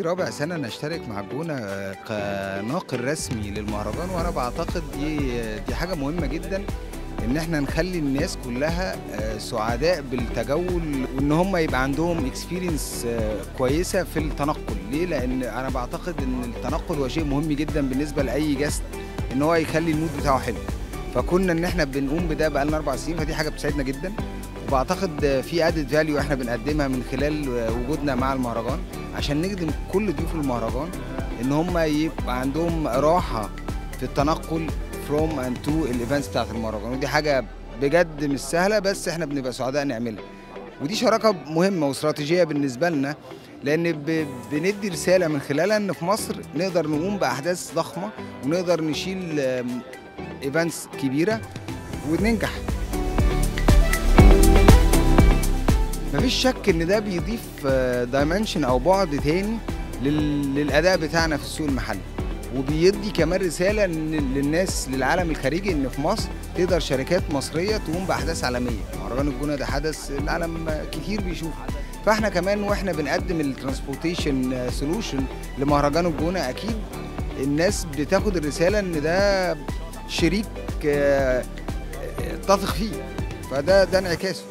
دي رابع سنة أنا أشترك مع الجونة كناقل رسمي للمهرجان وأنا بعتقد دي دي حاجة مهمة جدا إن إحنا نخلي الناس كلها سعداء بالتجول وإن هم يبقى عندهم اكسبيرينس كويسة في التنقل، ليه؟ لأن أنا بعتقد إن التنقل هو شيء مهم جدا بالنسبة لأي جست إن هو يخلي المود بتاعه حلو. فكنا إن إحنا بنقوم بده بقالنا أربع سنين فدي حاجة بتسعدنا جدا. وبعتقد في ادد فاليو احنا بنقدمها من خلال وجودنا مع المهرجان عشان نخدم كل ضيوف المهرجان ان هم يبقى عندهم راحه في التنقل فروم اند تو الايفنتس بتاعت المهرجان ودي حاجه بجد مش سهله بس احنا بنبقى سعداء نعملها ودي شراكه مهمه واستراتيجيه بالنسبه لنا لان بندي رساله من خلالها ان في مصر نقدر نقوم باحداث ضخمه ونقدر نشيل ايفنتس كبيره وننجح مفيش شك ان ده بيضيف دايمنشن او بعد تاني للاداء بتاعنا في السوق المحلي وبيدي كمان رساله للناس للعالم الخارجي ان في مصر تقدر شركات مصريه تقوم باحداث عالميه مهرجان الجونه ده حدث العالم كتير بيشوفه فاحنا كمان واحنا بنقدم الترانسبورتيشن سولوشن لمهرجان الجونه اكيد الناس بتاخد الرساله ان ده شريك تثق فيه فده ده انعكاسه